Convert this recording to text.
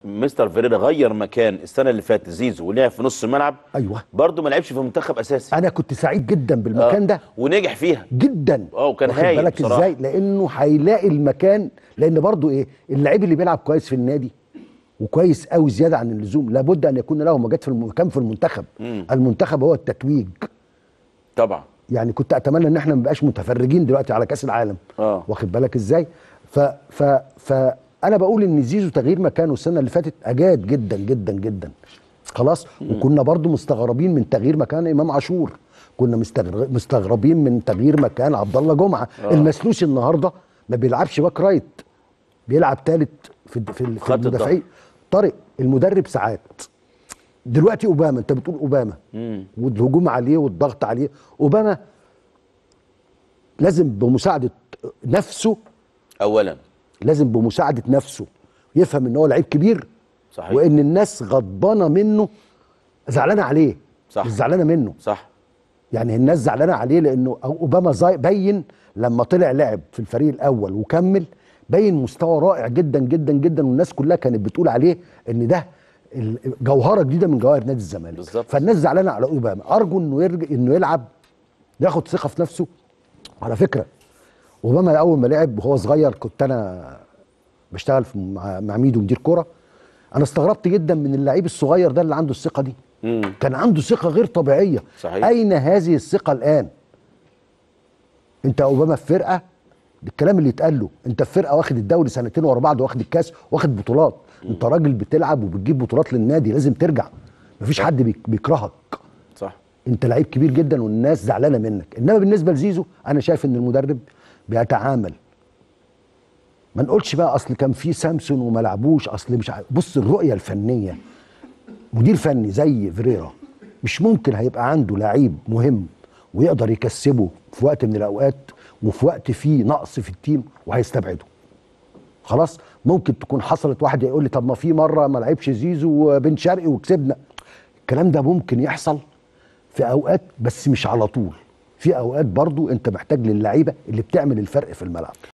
مستر فيريرا غير مكان السنه اللي فاتت زيزو ولعب في نص الملعب ايوه برضه ما لعبش في منتخب اساسي انا كنت سعيد جدا بالمكان آه، ده ونجح فيها جدا اه، وكان واخد هايل بالك بصراحة. ازاي لانه هيلاقي المكان لان برضو ايه اللعيب اللي بيلعب كويس في النادي وكويس قوي زياده عن اللزوم لابد ان يكون له مجال في المكان في المنتخب مم. المنتخب هو التتويج طبعا يعني كنت اتمنى ان احنا ما نبقاش متفرجين دلوقتي على كاس العالم اه. واخد بالك ازاي ف ف ف انا بقول ان زيزو تغيير مكانه السنه اللي فاتت اجاد جدا جدا جدا خلاص وكنا برضو مستغربين من تغيير مكان امام عاشور كنا مستغر- مستغربين من تغيير مكان عبد الله جمعه اه. المسلوسي النهارده ما بيلعبش باك رايت بيلعب ثالث في الد- في, ال- في خط الضغط. المدافعين طارق المدرب ساعات دلوقتي اوباما انت بتقول اوباما مم. والهجوم عليه والضغط عليه اوباما لازم بمساعده نفسه اولا لازم بمساعده نفسه يفهم ان هو لعيب كبير صحيح وان الناس غضبانه منه زعلانه عليه صح. مش زعلانه منه صح يعني الناس زعلانه عليه لانه اوباما زي بين لما طلع لعب في الفريق الاول وكمل بين مستوى رائع جدا جدا جدا والناس كلها كانت بتقول عليه ان ده ال- جوهره جديده من جواهر نادي الزمالك بالظبط. فالناس زعلانه على اوباما ارجو انه يرجع انه يلعب ياخد ثقه في نفسه على فكره اوباما اول ما لعب وهو صغير كنت انا بشتغل في مع مع ميدو مدير كوره انا استغربت جدا من اللعيب الصغير ده اللي عنده الثقه دي مم. كان عنده ثقه غير طبيعيه صحيح. اين هذه الثقه الان انت اوباما في فرقه الكلام اللي اتقال له انت في فرقه واخد الدوري سنتين ورا بعض واخد الكاس واخد بطولات انت راجل بتلعب وبتجيب بطولات للنادي لازم ترجع مفيش حد بيك- بيكرهك صح انت لعيب كبير جدا والناس زعلانه منك انما بالنسبه لزيزو انا شايف ان المدرب بيتعامل ما نقولش بقى اصل كان في سامسون وما لعبوش اصل مش عارف بص الرؤيه الفنيه مدير فني زي فيريرا مش ممكن هيبقى عنده لعيب مهم ويقدر يكسبه في وقت من الاوقات وفي وقت فيه نقص في التيم وهيستبعده خلاص ممكن تكون حصلت واحد يقول لي طب ما في مره ما لعبش زيزو وبن شرقي وكسبنا الكلام ده ممكن يحصل في اوقات بس مش على طول في اوقات برضو انت محتاج للعيبه اللي بتعمل الفرق في الملعب